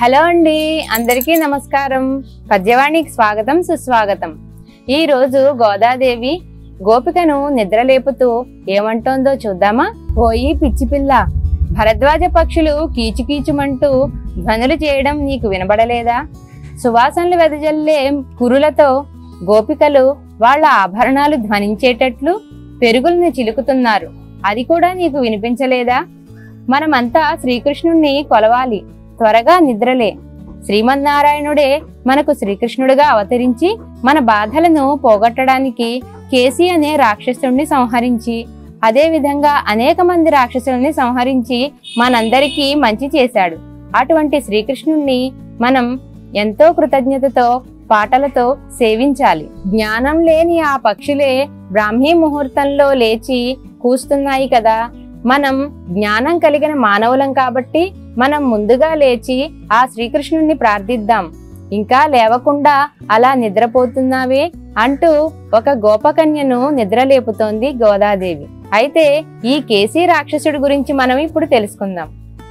hello అండి అందరికీ నమస్కారం పద్యవాణికి స్వాగతం సుస్వాగతం ఈ రోజు గోదాదేవి గోపికను నిద్రలేపుతూ ఏమంటోందో చూద్దామా ఓయి పిచ్చి పిల్ల భరద్వాజ పక్షులు కీచుకీచుమంటూ ధ్వనులు చేయడం నీకు వినబడలేదా సువాసనలు వెదజల్లే కురులతో గోపికలు వాళ్ళ ఆభరణాలు ధ్వనించేటట్లు పెరుగులను చిలుకుతున్నారు అది కూడా నీకు వినిపించలేదా మనమంతా శ్రీకృష్ణుణ్ణి కొలవాలి త్వరగా నిద్రలే శ్రీమన్నారాయణుడే మనకు శ్రీకృష్ణుడిగా అవతరించి మన బాధలను పోగొట్టడానికి కేసి అనే రాక్షసుడిని సంహరించి అదే విధంగా అనేక మంది రాక్షసుల్ని సంహరించి మనందరికీ మంచి చేశాడు అటువంటి శ్రీకృష్ణుణ్ణి మనం ఎంతో కృతజ్ఞతతో పాటలతో సేవించాలి జ్ఞానం లేని ఆ పక్షులే బ్రాహ్మీ ముహూర్తంలో లేచి కూస్తున్నాయి కదా మనం జ్ఞానం కలిగిన మానవులం కాబట్టి మనం ముందుగా లేచి ఆ శ్రీకృష్ణుణ్ణి ప్రార్థిద్దాం ఇంకా లేవకుండా అలా నిద్రపోతున్నావే అంటూ ఒక గోపకన్యను నిద్రలేపుతోంది గోదాదేవి అయితే ఈ కేసీ రాక్షసుడి గురించి మనం ఇప్పుడు తెలుసుకుందాం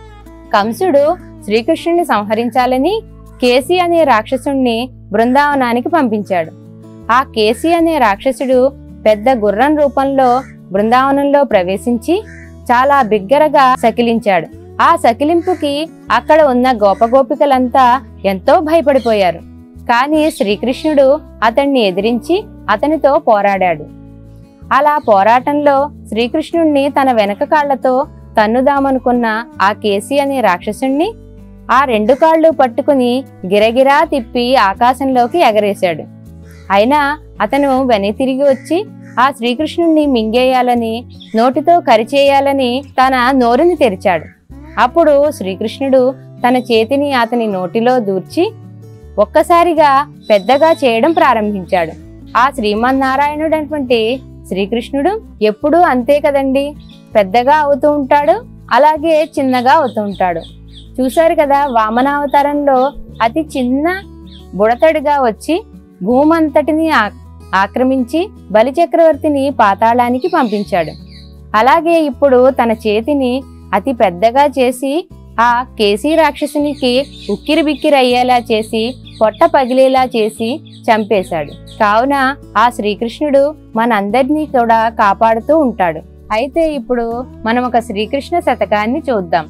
కంసుడు శ్రీకృష్ణుని సంహరించాలని కేసీ అనే రాక్షసుణ్ణి బృందావనానికి పంపించాడు ఆ కేసీ అనే రాక్షసుడు పెద్ద గుర్రం రూపంలో బృందావనంలో ప్రవేశించి చాలా బిగ్గరగా సకిలించాడు ఆ సకిలింపుకి అక్కడ ఉన్న గోపగోపికలంతా ఎంతో భయపడిపోయారు కానీ శ్రీకృష్ణుడు అతన్ని ఎదిరించి అతనితో పోరాడాడు అలా పోరాటంలో శ్రీకృష్ణుణ్ణి తన వెనక కాళ్లతో తన్నుదామనుకున్న ఆ కేసి అనే రాక్షసుణ్ణి ఆ రెండు కాళ్ళు పట్టుకుని గిరగిరా తిప్పి ఆకాశంలోకి ఎగరేశాడు అయినా అతను వెనక్కి తిరిగి వచ్చి ఆ శ్రీకృష్ణుణ్ణి మింగేయాలని నోటితో కరిచేయాలని తన నోరుని తెరిచాడు అప్పుడు శ్రీకృష్ణుడు తన చేతిని అతని నోటిలో దూర్చి ఒక్కసారిగా పెద్దగా చేయడం ప్రారంభించాడు ఆ శ్రీమన్నారాయణుడటువంటి శ్రీకృష్ణుడు ఎప్పుడూ అంతే కదండి పెద్దగా అవుతూ ఉంటాడు అలాగే చిన్నగా అవుతూ ఉంటాడు చూశారు కదా వామనావతారంలో అతి చిన్న బుడతడిగా వచ్చి భూమంతటిని ఆ- ఆక్రమించి బలిచక్రవర్తిని పాతాళానికి పంపించాడు అలాగే ఇప్పుడు తన చేతిని అతి పెద్దగా చేసి ఆ కేసీ రాక్షసునికి ఉక్కిరి బిక్కిరి అయ్యేలా చేసి పొట్ట పగిలేలా చేసి చంపేశాడు కావున ఆ శ్రీకృష్ణుడు మనందరినీ కూడా కాపాడుతూ ఉంటాడు అయితే ఇప్పుడు మనం ఒక శ్రీకృష్ణ శతకాన్ని చూద్దాం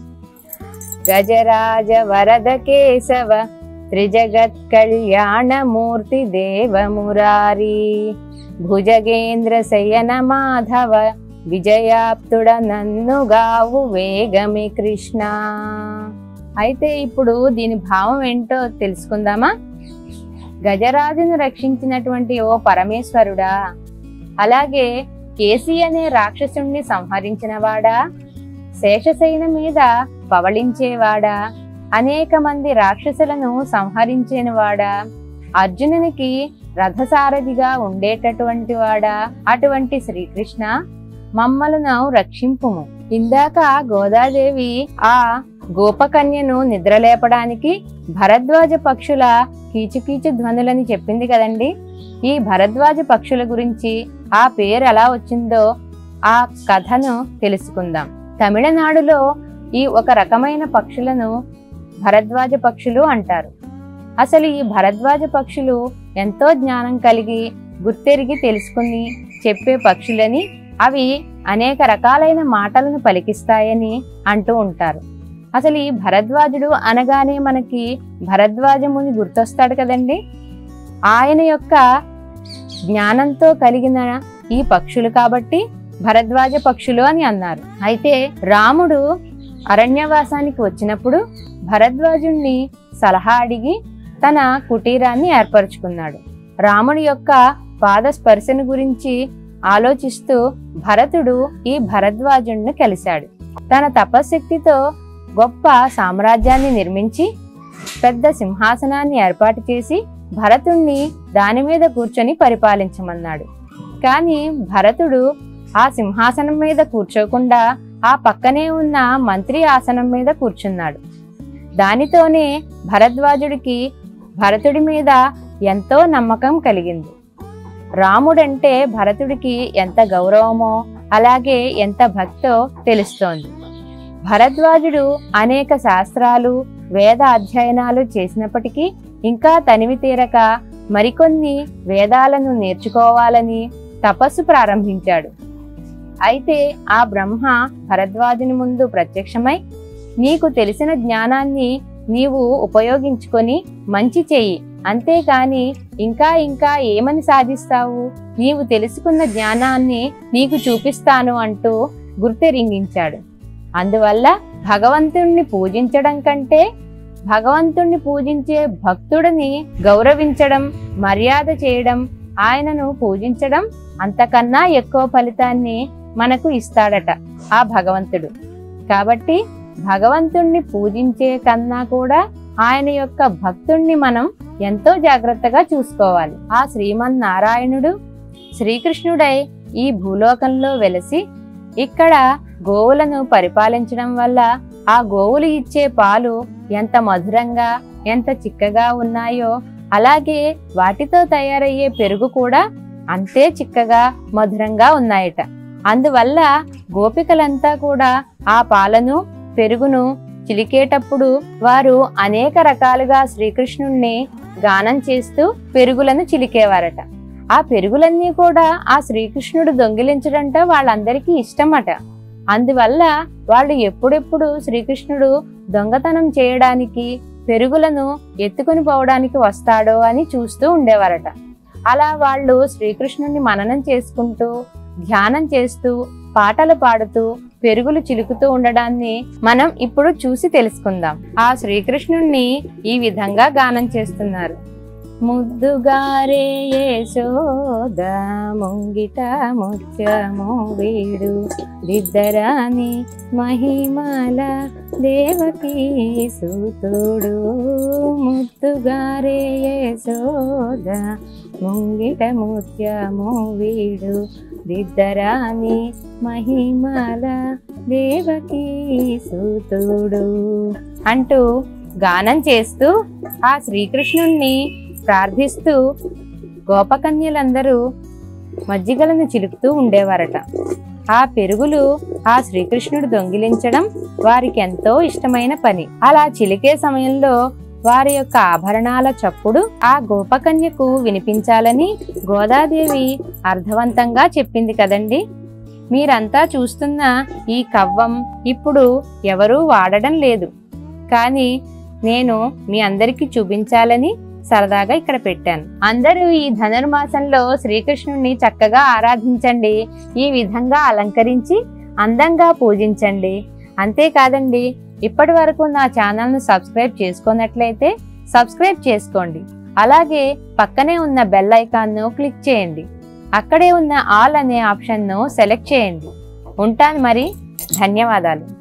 గజరాజ వరద కేశవ త్రిజగత్ కళ్యాణ మూర్తి దేవ మురారి భుజగేంద్ర శయన మాధవ విజయాప్తుడ నన్నుగావు వేగమి కృష్ణ అయితే ఇప్పుడు దీని భావం ఏంటో తెలుసుకుందామా గజరాజును రక్షించినటువంటి ఓ పరమేశ్వరుడా అలాగే కేసీ అనే రాక్షసుణ్ణి సంహరించినవాడా శేషశైన మీద పవళించేవాడా అనేక మంది రాక్షసులను సంహరించినవాడా అర్జునునికి రథసారథిగా ఉండేటటువంటి వాడా అటువంటి శ్రీకృష్ణ మమ్మలను రక్షింపుము ఇందాక గోదాదేవి ఆ గోపకన్యను నిద్రలేపడానికి భరద్వాజ పక్షుల కీచుకీచు ధ్వనులని చెప్పింది కదండి ఈ భరద్వాజ పక్షుల గురించి ఆ పేరు ఎలా వచ్చిందో ఆ కథను తెలుసుకుందాం తమిళనాడులో ఈ ఒక రకమైన పక్షులను భరద్వాజ పక్షులు అంటారు అసలు ఈ భరద్వాజ పక్షులు ఎంతో జ్ఞానం కలిగి గుర్తెరిగి తెలుసుకుని చెప్పే పక్షులని అవి అనేక రకాలైన మాటలను పలికిస్తాయని అంటూ ఉంటారు అసలు ఈ భరద్వాజుడు అనగానే మనకి భరద్వాజముని గుర్తొస్తాడు కదండి ఆయన యొక్క జ్ఞానంతో కలిగిన ఈ పక్షులు కాబట్టి భరద్వాజ పక్షులు అని అన్నారు అయితే రాముడు అరణ్యవాసానికి వచ్చినప్పుడు భరద్వాజుణ్ణి సలహా అడిగి తన కుటీరాన్ని ఏర్పరచుకున్నాడు రాముడి యొక్క పాద స్పర్శను గురించి ఆలోచిస్తూ భరతుడు ఈ భరద్వాజుణ్ణి కలిశాడు తన తపశక్తితో గొప్ప సామ్రాజ్యాన్ని నిర్మించి పెద్ద సింహాసనాన్ని ఏర్పాటు చేసి భరతుణ్ణి దాని మీద కూర్చొని పరిపాలించమన్నాడు కానీ భరతుడు ఆ సింహాసనం మీద కూర్చోకుండా ఆ పక్కనే ఉన్న మంత్రి ఆసనం మీద కూర్చున్నాడు దానితోనే భరద్వాజుడికి భరతుడి మీద ఎంతో నమ్మకం కలిగింది రాముడంటే భరతుడికి ఎంత గౌరవమో అలాగే ఎంత భక్తో తెలుస్తోంది భరద్వాజుడు అనేక శాస్త్రాలు వేద అధ్యయనాలు చేసినప్పటికీ ఇంకా తనివి తీరక మరికొన్ని వేదాలను నేర్చుకోవాలని తపస్సు ప్రారంభించాడు అయితే ఆ బ్రహ్మ భరద్వాజుని ముందు ప్రత్యక్షమై నీకు తెలిసిన జ్ఞానాన్ని నీవు ఉపయోగించుకొని మంచి చెయ్యి అంతేకాని ఇంకా ఇంకా ఏమని సాధిస్తావు నీవు తెలుసుకున్న జ్ఞానాన్ని నీకు చూపిస్తాను అంటూ గుర్తెరింగించాడు అందువల్ల భగవంతుణ్ణి పూజించడం కంటే భగవంతుణ్ణి పూజించే భక్తుడిని గౌరవించడం మర్యాద చేయడం ఆయనను పూజించడం అంతకన్నా ఎక్కువ ఫలితాన్ని మనకు ఇస్తాడట ఆ భగవంతుడు కాబట్టి భగవంతుణ్ణి పూజించే కన్నా కూడా ఆయన యొక్క భక్తుణ్ణి మనం ఎంతో జాగ్రత్తగా చూసుకోవాలి ఆ శ్రీమన్నారాయణుడు శ్రీకృష్ణుడై ఈ భూలోకంలో వెలసి ఇక్కడ గోవులను పరిపాలించడం వల్ల ఆ గోవులు ఇచ్చే పాలు ఎంత మధురంగా ఎంత చిక్కగా ఉన్నాయో అలాగే వాటితో తయారయ్యే పెరుగు కూడా అంతే చిక్కగా మధురంగా ఉన్నాయట అందువల్ల గోపికలంతా కూడా ఆ పాలను పెరుగును చిలికేటప్పుడు వారు అనేక రకాలుగా శ్రీకృష్ణుణ్ణి గానం చేస్తూ పెరుగులను చిలికేవారట ఆ పెరుగులన్నీ కూడా ఆ శ్రీకృష్ణుడు దొంగిలించడంట వాళ్ళందరికీ ఇష్టమట అందువల్ల వాళ్ళు ఎప్పుడెప్పుడు శ్రీకృష్ణుడు దొంగతనం చేయడానికి పెరుగులను ఎత్తుకుని పోవడానికి వస్తాడో అని చూస్తూ ఉండేవారట అలా వాళ్ళు శ్రీకృష్ణుని మననం చేసుకుంటూ ధ్యానం చేస్తూ పాటలు పాడుతూ పెరుగులు చిలుకుతూ ఉండడాన్ని మనం ఇప్పుడు చూసి తెలుసుకుందాం ఆ శ్రీకృష్ణుణ్ణి ఈ విధంగా గానం చేస్తున్నారు ముద్దుగారే యశోద ముంగిట ముత్యము వీడు దిద్దరాని మహిమల దేవకి సూతుడు ముద్దుగారే యశోద ముంగిట ముత్యము వీడు దిద్దరాని మహిమల దేవకి సూతుడు అంటూ గానం చేస్తూ ఆ శ్రీకృష్ణుణ్ణి ప్రార్థిస్తూ గోపకన్యలందరూ మజ్జిగలను చిలుపుతూ ఉండేవారట ఆ పెరుగులు ఆ శ్రీకృష్ణుడు దొంగిలించడం వారికి ఎంతో ఇష్టమైన పని అలా చిలికే సమయంలో వారి యొక్క ఆభరణాల చప్పుడు ఆ గోపకన్యకు వినిపించాలని గోదాదేవి అర్థవంతంగా చెప్పింది కదండి మీరంతా చూస్తున్న ఈ కవ్వం ఇప్పుడు ఎవరూ వాడడం లేదు కానీ నేను మీ అందరికీ చూపించాలని సరదాగా ఇక్కడ పెట్టాను అందరూ ఈ ధనుర్మాసంలో శ్రీకృష్ణుణ్ణి చక్కగా ఆరాధించండి ఈ విధంగా అలంకరించి అందంగా పూజించండి అంతేకాదండి ఇప్పటి వరకు నా ఛానల్ను సబ్స్క్రైబ్ చేసుకున్నట్లయితే సబ్స్క్రైబ్ చేసుకోండి అలాగే పక్కనే ఉన్న బెల్ ఐకాన్ను క్లిక్ చేయండి అక్కడే ఉన్న ఆల్ అనే ఆప్షన్ను సెలెక్ట్ చేయండి ఉంటాను మరి ధన్యవాదాలు